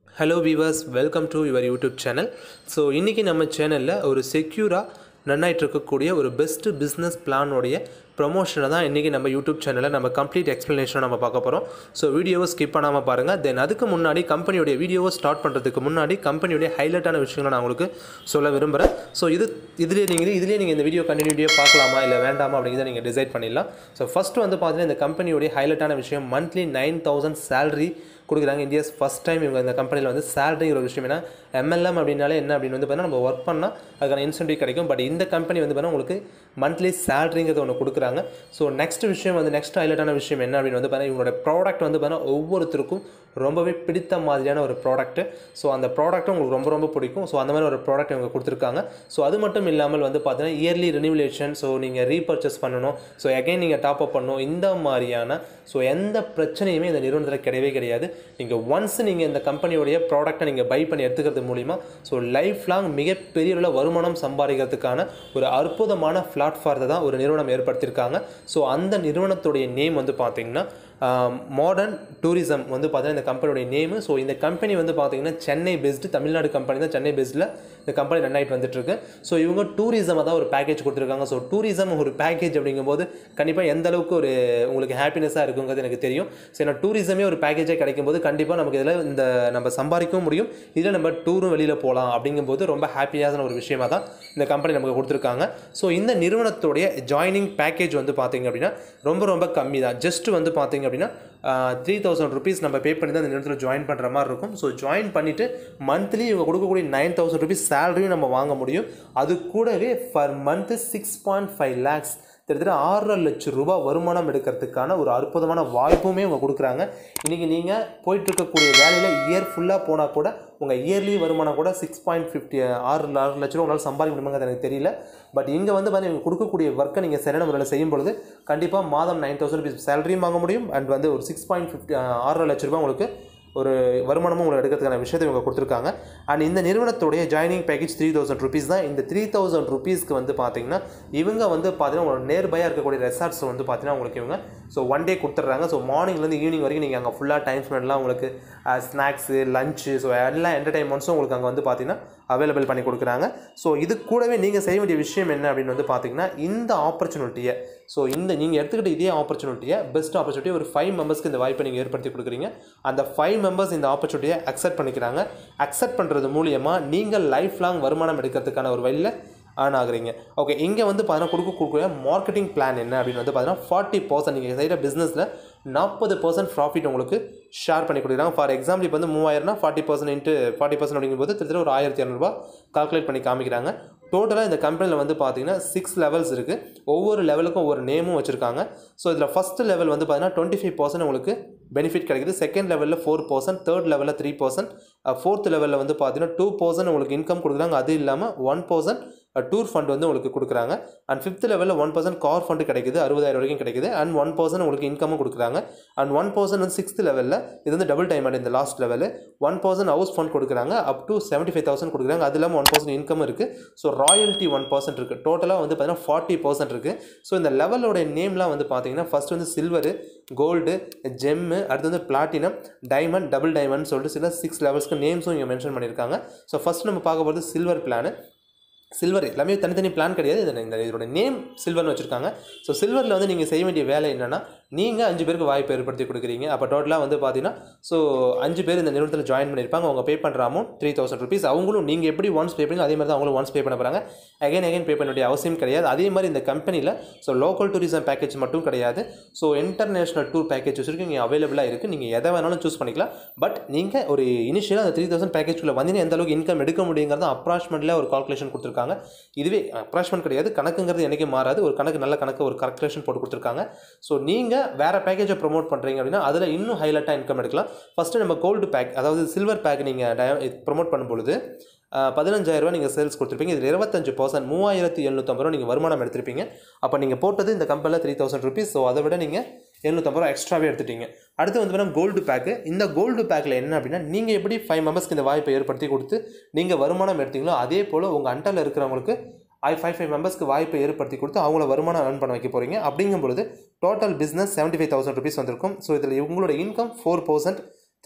hello viewers welcome to your YouTube channel so இன்றைக்கி நம்ம சேனலில் ஒரு செக்யூராக ரன் ஆகிட்டு இருக்கக்கூடிய ஒரு பெஸ்ட்டு பிஸ்னஸ் பிளானுடைய ப்ரொமோஷனை தான் இன்றைக்கி நம்ம யூடியூப் சேனலில் நம்ம கம்ப்ளீட் எக்ஸ்ப்ளனேஷனை நம்ம பார்க்க போகிறோம் ஸோ வீடியோவை ஸ்கிப் பண்ணாமல் பாருங்கள் தென் அதுக்கு முன்னாடி கம்பெனியோடைய வீடியோவை ஸ்டார்ட் பண்ணுறதுக்கு முன்னாடி கம்பெனியோடைய ஹைலைட்டான விஷயங்களை நான் உங்களுக்கு சொல்ல விரும்புகிறேன் ஸோ இது இதுலேயே நீங்கள் இதுலேயே நீங்கள் இந்த வீடியோ கண்டினியூட்டியாக பார்க்கலாமா இல்லை வேண்டாமா அப்படிங்கிறத நீங்கள் டிசைட் பண்ணிடலாம் ஸோ ஃபஸ்ட்டு வந்து பார்த்தீங்கன்னா இந்த கம்பெனியோடைய ஹைலைட்டான விஷயம் மந்த்லி நைன் தௌசண்ட் சேலரி கொடுக்குறாங்க இந்தியாஸ் ஃபஸ்ட் டைம் இவங்க இந்த கம்பெனியில் வந்து சேலரிங்கிற ஒரு விஷயம் ஏன்னா எம்எல்எம் அப்படின்னாலே என்ன அப்படின்னு வந்து பார்த்தீங்கன்னா நம்ம ஒர்க் பண்ணால் அதுக்கான இன்சென்டிவ் கிடைக்கும் பட் இந்த கம்பெனி வந்து பார்த்தீங்கன்னா உங்களுக்கு மந்த்லி சேலரிங்கிறது ஒன்று கொடுக்குறாங்க ஸோ நெக்ஸ்ட் விஷயம் வந்து நெக்ஸ்ட் ஹைலைட்டான விஷயம் என்ன அப்படின்னு வந்து பார்த்தீங்கன்னா இவங்களோட ப்ராடக்ட் வந்து பார்த்தீங்கன்னா ஒவ்வொருத்தருக்கும் ரொம்பவே பிடித்த மாதிரியான ஒரு ப்ராடக்ட்டு ஸோ அந்த ப்ராடக்ட்டும் உங்களுக்கு ரொம்ப ரொம்ப பிடிக்கும் ஸோ அந்த மாதிரி ஒரு ப்ராடக்ட் இவங்க கொடுத்துருக்காங்க ஸோ அது மட்டும் இல்லாமல் வந்து பார்த்தீங்கன்னா இயர்லி ரெனிவலேஷன் ஸோ நீங்கள் ரீபர்ச்சேஸ் பண்ணணும் ஸோ அகைன் நீங்கள் டாப் அப் பண்ணணும் இந்த மாதிரியான ஸோ எந்த பிரச்சனையுமே இந்த நிறுவனத்தில் கிடையவே கிடையாது நீங்கள் ஒன்ஸ் நீங்கள் இந்த கம்பெனியோடைய ப்ராடக்ட்டை நீங்கள் பை பண்ணி எடுத்துக்கிறது மூலிமா ஸோ லைஃப் லாங் மிகப்பெரிய அளவில் வருமானம் சம்பாதிக்கிறதுக்கான ஒரு அற்புதமான பிளாட்ஃபார்த்தை தான் ஒரு நிறுவனம் ஏற்படுத்தியிருக்காங்க ஸோ அந்த நிறுவனத்துடைய நேம் வந்து பார்த்தீங்கன்னா மாடர்ன் டூரிசம் வந்து பார்த்தீங்கன்னா இந்த கம்பெனியோடைய நேமு ஸோ இந்த கம்பெனி வந்து பார்த்தீங்கன்னா சென்னை பெஸ்டு தமிழ்நாடு கம்பெனி தான் சென்னை பெஸ்ட்டில் இந்த கம்பெனி ரன் ஆகிட்டு வந்துட்டுருக்கு ஸோ இவங்க டூரிசமாக தான் ஒரு பேக்கேஜ் கொடுத்துருக்காங்க ஸோ டூரிசம் ஒரு பேக்கேஜ் அப்படிங்கும்போது கண்டிப்பாக எந்த அளவுக்கு ஒரு உங்களுக்கு ஹாப்பினஸாக இருக்குங்கிறது எனக்கு தெரியும் ஸோ ஏன்னா டூரிசமே ஒரு பேக்கேஜாக கிடைக்கும்போது கண்டிப்பாக நமக்கு இதில் இந்த நம்ம சம்பாதிக்கவும் முடியும் இதில் நம்ம டூரும் வெளியில் போகலாம் அப்படிங்கும்போது ரொம்ப ஹாப்பியான ஒரு விஷயமாக தான் இந்த கம்பெனி நமக்கு கொடுத்துருக்காங்க ஸோ இந்த நிறுவனத்துடைய ஜாயினிங் பேக்கேஜ் வந்து பார்த்தீங்க அப்படின்னா ரொம்ப ரொம்ப கம்மி தான் ஜஸ்ட் வந்து பார்த்தீங்க அப்படின்னா த்ரீ தௌசண்ட் ருபீஸ் நம்ம பே பண்ணி தான் இந்த நிறுவனத்தில் ஜாயின் பண்ணுற மாதிரி இருக்கும் ஸோ ஜாயின் பண்ணிவிட்டு மந்த்லி இவங்க கொடுக்கக்கூடிய நைன் தௌசண்ட் ருபீஸ் சேலரியும் நம்ம வாங்க முடியும் அது கூடவே per month six point five lakhs கிட்டத்தட்ட ஆறரை லட்சம் ரூபாய் வருமானம் எடுக்கிறதுக்கான ஒரு அற்புதமான வாய்ப்புமே இவங்க கொடுக்குறாங்க இன்றைக்கி நீங்கள் போயிட்டு இருக்கக்கூடிய வேலையில் இயர் ஃபுல்லாக போனால் கூட உங்கள் இயர்லி வருமானம் கூட சிக்ஸ் பாயிண்ட் ஃபிஃப்டி ஆறு ஆறு லட்ச ரூபா உங்களால் சம்பாதிக்க முடியுமாங்கிறது எனக்கு தெரியல பட் இங்கே வந்து பார்த்தீங்கன்னா இவங்க கொடுக்கக்கூடிய ஒர்க்கை நீங்கள் சரியான முறையில் செய்யும் பொழுது கண்டிப்பாக மாதம் நைன் தௌசண்ட் ருபீஸ் சேலரியும் வாங்க முடியும் அண்ட் வந்து ஒரு சிக்ஸ் பாயிண்ட் ஃபிஃப்டி ஆறரை லட்ச ரூபாய் உங்களுக்கு ஒரு வருமானமும் உங்களுக்கு எடுக்கிறதுக்கான விஷயத்தை இவங்க கொடுத்துருக்காங்க அண்ட் இந்த நிறுவனத்துடைய joining package three thousand rupees தான் இந்த த்ரீ தௌசண்ட் ருபீஸ்க்கு வந்து பார்த்தீங்கன்னா இவங்க வந்து பார்த்தீங்கன்னா உங்களோட நேர்பையாக இருக்கக்கூடிய ரெசார்ட்ஸ் வந்து பார்த்தீங்கன்னா உங்களுக்கு இவங்க ஸோ ஒன் டே கொடுத்துட்றாங்க ஸோ மார்னிங்லேருந்து ஈவினிங் வரைக்கும் நீங்கள் அங்கே ஃபுல்லாக டைம் ஸ்பெண்ட்லாம் உங்களுக்கு ஸ்நாக்ஸு லஞ்சு ஸோ எல்லா என்டர்டைன்மெண்ட்ஸும் உங்களுக்கு அங்கே வந்து பார்த்தீங்கன்னா அவைலபிள் பண்ணி கொடுக்குறாங்க ஸோ இது கூடவே நீங்கள் செய்ய வேண்டிய விஷயம் என்ன அப்படின்னு வந்து பார்த்தீங்கன்னா இந்த ஆப்பர்ச்சுனிட்டியை ஸோ இந்த நீங்கள் எடுத்துக்கிட்ட இதே ஆப்பர்ச்சுனிட்டியை பெஸ்ட் ஆப்பர்ச்சுனிட்டி ஒரு ஃபைவ் மெம்பர்ஸ்க்கு இந்த வாய்ப்பை நீங்கள் ஏற்படுத்தி கொடுக்குறீங்க அந்த ஃபைவ் மெம்பர்ஸ் இந்த ஆப்பர்ச்சுனிட்டியை அக்செப்ட் பண்ணிக்கிறாங்க அக்செப்ட் பண்ணுறது மூலியமாக நீங்கள் லைஃப் லாங் வருமானம் எடுக்கிறதுக்கான ஒரு வழியில் ஏர்ன் ஆகுறீங்க ஓகே இங்கே வந்து பார்த்தீங்கன்னா கொடுக்க கொடுக்குற மார்க்கெட்டிங் பிளான் என்ன அப்படின்னு வந்து பார்த்தீங்கன்னா ஃபார்ட்டி பர்சன்ட் நீங்கள் செய்கிற பிஸ்னஸில் நாற்பது பர்சன்ட் ப்ராஃபிட் உங்களுக்கு ஷேர் பண்ணி கொடுக்குறாங்க ஃபார் எக்ஸாம்பிள் இப்போ வந்து மூவாயிரம்னா forty percent into forty percent அப்படிங்கும்போது கிட்டத்தட்ட ஒரு ஆயிரத்தி இரநூறுபா கால்குலேட் பண்ணி காமிக்கிறாங்க டோட்டலாக இந்த கம்பெனியில் வந்து பார்த்தீங்கன்னா சிக்ஸ் லெவல்ஸ் இருக்குது ஒவ்வொரு லெவலுக்கும் ஒவ்வொரு நேமும் வச்சுருக்காங்க ஸோ இதில் ஃபஸ்ட்டு லெவல் வந்து பார்த்தீங்கன்னா டுவெண்ட்டி ஃபைவ் பர்சன்ட் உங்களுக்கு பெனிஃபிட் கிடைக்குது செகண்ட் லெவலில் ஃபோர் பர்சன்ட் தேர்ட் லெவலில் த்ரீ பர்சன்ட் ஃபோர்த் லெவலில் வந்து பார்த்தீங்கன்னா டூ பர்சன்ட் உங்களுக்கு இன்கம் கொடுக்குறாங்க அது இல்லாமல் ஒன் பர்சன்ட் டூர் ஃபண்ட் வந்து உங்களுக்கு கொடுக்குறாங்க அண்ட் ஃபிஃப்த் லெவலில் ஒன் பர்சன்ட் கார் ஃபண்டு கிடைக்குது அறுபதாயிரம் வரைக்கும் கிடைக்குது அண்ட் ஒன் பர்சன்ட் உங்களுக்கு இன்கமும் கொடுக்குறாங்க அண்ட் ஒன் பர்சன்ட் வந்து சிக்ஸ்த் லெவலில் இது வந்து டபுள் டைம் இந்த லாஸ்ட் லெவலில் ஒன் பர்சன்ட் ஹவுஸ் ஃபண்ட் கொடுக்குறாங்க up to seventy five thousand கொடுக்குறாங்க அது இல்லாமல் ஒன் பர்சன்ட் இன்கம் இருக்குது ஸோ ராயல்ட்டி ஒன் பர்சன்ட் இருக்குது டோட்டலாக வந்து பார்த்தீங்கன்னா ஃபார்ட்டி பர்சன்ட் இருக்குது ஸோ இந்த லெவலோட நேம்லாம் வந்து பார்த்தீங்கன்னா ஃபஸ்ட் வந்து சில்வரு கோல்டு ஜெம்மு அடுத்து வந்து பிளாட்டினம் டைமண்ட் டபுள் டைமண்ட் சொல்லிட்டு சில சிக்ஸ் லெவல்ஸ்க்கு நேம்ஸும் இங்கே மென்ஷன் பண்ணியிருக்காங்க ஸோ ஃபஸ்ட் நம்ம பார்க்க போகிறது சில்வர் பிளானு சில்வர் எல்லாமே தனித்தனி பிளான் கிடையாது இது இந்த இதோட நேம் சில்வர்னு வச்சுருக்காங்க ஸோ சில்வரில் வந்து நீங்கள் செய்ய வேண்டிய வேலை என்னென்னா நீங்கள் அஞ்சு பேருக்கு வாய்ப்பு ஏற்படுத்தி கொடுக்குறீங்க அப்போ டோட்டலாக வந்து பார்த்தீங்கன்னா ஸோ அஞ்சு பேர் இந்த நிறுவனத்தில் ஜாயின் பண்ணியிருப்பாங்க அவங்க பே பண்ணுற அமௌண்ட் த்ரீ தௌசண்ட் ருபீஸ் அவங்களும் நீங்கள் எப்படி ஒன்ஸ் பே பண்ணி அதே மாதிரி தான் அவங்களும் ஒன்ஸ் பே பண்ண போகிறாங்க அகைன் அகைன் பே பண்ண வேண்டிய அவசியம் கிடையாது அதே மாதிரி இந்த கம்பெனியில் ஸோ லோக்கல் டூரிசம் பேக்கேஜ் மட்டும் கிடையாது ஸோ இன்டர்நேஷனல் டூர் பேக்கேஜ் வச்சுருக்கு இங்கே அவைலபிளாக இருக்குது நீங்கள் எதை வேணாலும் சூஸ் பண்ணிக்கலாம் பட் நீங்கள் ஒரு இனிஷியலாக அந்த த்ரீ தௌசண்ட் பேக்கேஜ்குள்ளே வந்தீங்கன்னா எந்த அளவுக்கு இன்கம் எடுக்க முடியுங்கிறது அப்ராச்மெண்ட்டில் ஒரு கால்குலேஷன் கொடுத்துருக்காங்க இதுவே அப்ராச்மெண்ட் கிடையாது கணக்குங்கிறது எனக்கே மாறாது ஒரு கணக்கு நல்ல கணக்கு ஒரு கால்குலேஷன் போட்டு கொடுத்துருக்காங்க ஸோ நீங்கள் வேறு பேக்கேஜை ப்ரொமோட் பண்ணுறீங்க அப்படின்னா அதில் இன்னும் ஹைலைட்டாக இன்கம் எடுக்கலாம் ஃபஸ்ட்டு நம்ம கோல்டு பேக் அதாவது சில்வர் பேக் நீங்கள் ப்ரொமோட் பண்ணும்பொழுது பதினஞ்சாயிரரூவா நீங்கள் சேல்ஸ் கொடுத்துருப்பீங்க இதில் இருபத்தஞ்சு பர்சன்ட் மூவாயிரத்தி எழுநூற்றம்பது ரூபா நீங்கள் வருமானம் எடுத்திருப்பீங்க அப்போ நீங்கள் போட்டது இந்த கம்பெனியில் த்ரீ தௌசண்ட் ருபீஸ் ஸோ அதை விட நீங்கள் எழுநூற்றம்பது ரூபா எக்ஸ்ட்ராவே எடுத்துட்டீங்க அடுத்து வந்து பார்த்தீங்கன்னா கோல்டு பேக்கு இந்த கோல்டு பேக்கில் என்ன அப்படின்னா நீங்கள் எப்படி ஃபைவ் மெம்பர்ஸ்க்கு இந்த வாய்ப்பை ஏற்படுத்தி கொடுத்து நீங்கள் வருமானம் எடுத்தீங்களோ அதே போல் உங்கள் அண்டரில் இருக்கிறவங்களுக்கு ஐ ஃபைவ் ஃபைவ் மெம்பர்ஸ்க்கு வாய்ப்பை ஏற்படுத்தி கொடுத்து அவங்கள வருமானம் earn பண்ண வைக்க போகிறீங்க அப்படிங்கும் பொழுது total business seventy five thousand rupees வந்திருக்கும் ஸோ இதில் உங்களோட income four percent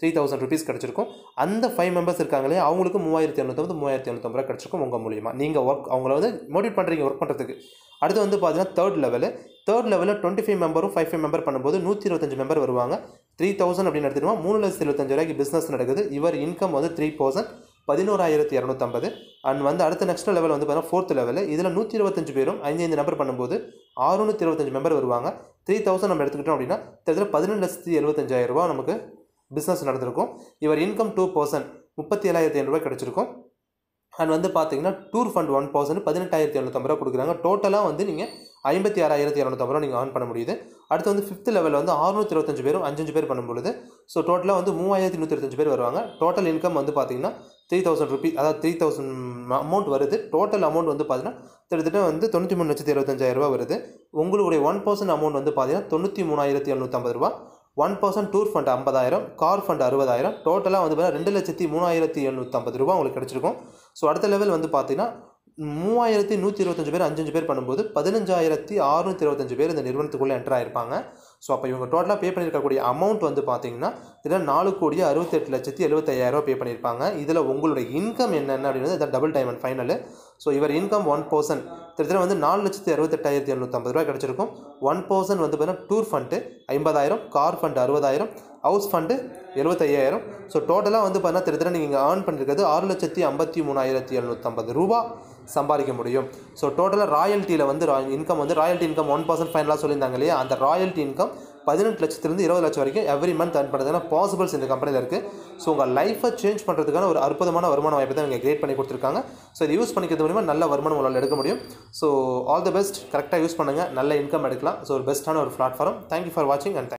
three thousand rupees கிடச்சிருக்கும் அந்த ஃபைவ் மெம்பர்ஸ் இருக்காங்களே அவங்களுக்கு மூவாயிரத்தி இரநூத்தம்பது மூவாயிரத்தி இரநூத்தம்பது ரூபா கிடச்சிருக்கும் உங்கள் மூலியமாக நீங்கள் ஒர்க் அவங்கள வந்து மோட்டிவேட் பண்ணுறீங்க ஒர்க் பண்ணுறதுக்கு அடுத்து வந்து பார்த்தீங்கன்னா தேர்ட் லெவலு தேர்ட் லெவலில் டுவெண்ட்டி ஃபைவ் மெம்பரும் ஃபைவ் ஃபைவ் மெம்பர் பண்ணும்போது நூற்றி இருபத்தஞ்சு மெம்பர் வருவாங்க த்ரீ தௌசண்ட் அப்படின்னு எடுத்துட்டோம் மூணு லட்சத்தி இருபத்தஞ்சு ரூபாய்க்கு பிஸ்னஸ் நடக்குது இவர் இன்கம் வந்து த்ரீ தௌசண்ட் பதினோராயிரத்தி இரநூத்தம்பது அண்ட் வந்து அடுத்த நெக்ஸ்ட் லெவல் வந்து பார்த்தீங்கன்னா ஃபோர்த் லெவல் இதில் நூற்றி இருபத்தஞ்சு பேரும் ஐந்து ஐந்து நம்பர் பண்ணும்போது ஆறுநூற்றி இருபத்தஞ்சு மெம்பர் வருவாங்க த்ரீ தௌசண்ட் நம்ம எடுத்துக்கிட்டோம் அப்படின்னா கிட்டத்தட்ட பதினெண்டு லட்சத்தி எழுபத்தஞ்சாயிரம் ரூபா நமக்கு பிஸ்னஸ் நடந்திருக்கும் இவர் இன்கம் டூ பர்சன்ட் முப்பத்தி ஏழாயிரத்தி ஐநூறுரூவா கிடச்சிருக்கும் அண்ட் வந்து பார்த்தீங்கன்னா டூர் ஃபண்ட் ஒன் பர்சன்ட் பதினெட்டாயிரத்தி எழுநூத்தம்பது ரூபா கொடுக்குறாங்க டோட்டலாக வந்து நீங்கள் ஐம்பத்தி ஆறாயிரத்தி இரநூத்தம்பது ரூபா நீங்கள் ஆன் பண்ண முடியுது அடுத்து வந்து ஃபிஃப்த் லெவல் வந்து அறுநூத்தி இருபத்தஞ்சு பேரும் அஞ்சஞ்சு பேர் பண்ணும்பொழுது ஸோ டோட்டலாக வந்து மூவாயிரத்தி நூற்றி இருபத்தஞ்சு பேர் வருவாங்க டோட்டல் இன்கம் வந்து பார்த்தீங்கன்னா த்ரீ தௌசண்ட் ருபீஸ் அதாவது த்ரீ தௌசண்ட் அமௌண்ட் வருது டோட்டல் அமௌண்ட் வந்து பார்த்தீங்கன்னா கிட்டத்தட்ட வந்து தொண்ணூற்றி மூணு லட்சத்தி இருபத்தஞ்சாயிரம் ரூபா வருது உங்களுடைய ஒன் பர்சன்ட் அமௌண்ட் வந்து பார்த்தீங்கன்னா தொண்ணூற்றி மூணாயிரத்தி எழுநூற்றம்பது ரூபா ஒன் பர்சன்ட் டூர் ஃபண்ட் ஐம்பதாயிரம் கார் ஃபண்ட் அறுபதாயிரம் டோட்டலாக வந்து பார்த்தீங்கன்னா ரெண்டு லட்சத்தி மூணாயிரத்தி எழுநூற்றம்பது ரூபா உங்களுக்கு கிடச்சிருக்கும் ஸோ அடுத்த லெவல் வந்து பார்த்தீங்கன்னா மூவாயிரத்தி நூற்றி இருபத்தஞ்சு பேர் அஞ்சஞ்சு பேர் பண்ணும்போது பதினஞ்சாயிரத்தி அறுநூற்றி இருபத்தஞ்சு பேர் இந்த நிறுவனத்துக்குள்ளே என்டர் ஆயிருப்பாங்க ஸோ அப்போ இவங்க டோட்டலாக பே பண்ணியிருக்கக்கூடிய அமௌண்ட் வந்து பார்த்தீங்கன்னா இதில் நாலு கோடியே அறுபத்தெட்டு லட்சத்தி எழுபத்தையாயிரம் பே பண்ணியிருப்பாங்க இதில் உங்களுடைய இன்கம் என்னென்ன அப்படின்றது இதான் டபுள் டைமண்ட் ஃபைனல் ஸோ இவர் இன்கம் ஒன் பர்சன்ட் கிட்டத்தட்ட வந்து நாலு லட்சத்தி அறுபத்தெட்டாயிரத்தி எழுநூற்றம்பது ரூபா கிடச்சிருக்கும் ஒன் பர்சன்ட் வந்து பார்த்தீங்கன்னா டூர் ஃபண்டு ஐம்பதாயிரம் கார் ஃபண்ட் அறுபதாயிரம் ஹவுஸ் ஃபண்டு எழுபத்தையாயிரம் ஸோ டோட்டலாக வந்து பார்த்தீங்கன்னா திருத்தர நீங்கள் ஏர்ன் பண்ணியிருக்கிறது ஆறு லட்சத்தி ஐம்பத்தி மூணாயிரத்தி எழுநூற்றம்பது ரூபா சம்பாதிக்க முடியும் ஸோ டோட்டலாக ராயல்ட்டியில் வந்து இன்கம் வந்து ராயல்ட்டி இன்கம் ஒன் பர்சன்ட் ஃபைனலாக சொல்லியிருந்தாங்க இல்லையா அந்த ராயல்ட்டி இன்கம் பதினெட்டு லட்சத்துலேருந்து இருபது லட்சம் வரைக்கும் எவ்ரி மந்த் earn பண்ணுறதுக்கான பாசிபிள்ஸ் இந்த கம்பெனியில் இருக்குது ஸோ உங்கள் லைஃப்பை சேஞ்ச் பண்ணுறதுக்கான ஒரு அற்புதமான வருமான வாய்ப்பை தான் இவங்க கிரியேட் பண்ணி கொடுத்துருக்காங்க ஸோ இதை யூஸ் பண்ணிக்கிறது மூலிமா நல்ல வருமானம் உங்களால் எடுக்க முடியும் ஸோ ஆல் த பெஸ்ட் கரெக்டாக யூஸ் பண்ணுங்கள் நல்ல இன்கம் எடுக்கலாம் ஸோ ஒரு பெஸ்ட்டான ஒரு பிளாட்ஃபார்ம் தேங்க்யூ ஃபார் வாட்சிங் அண்ட்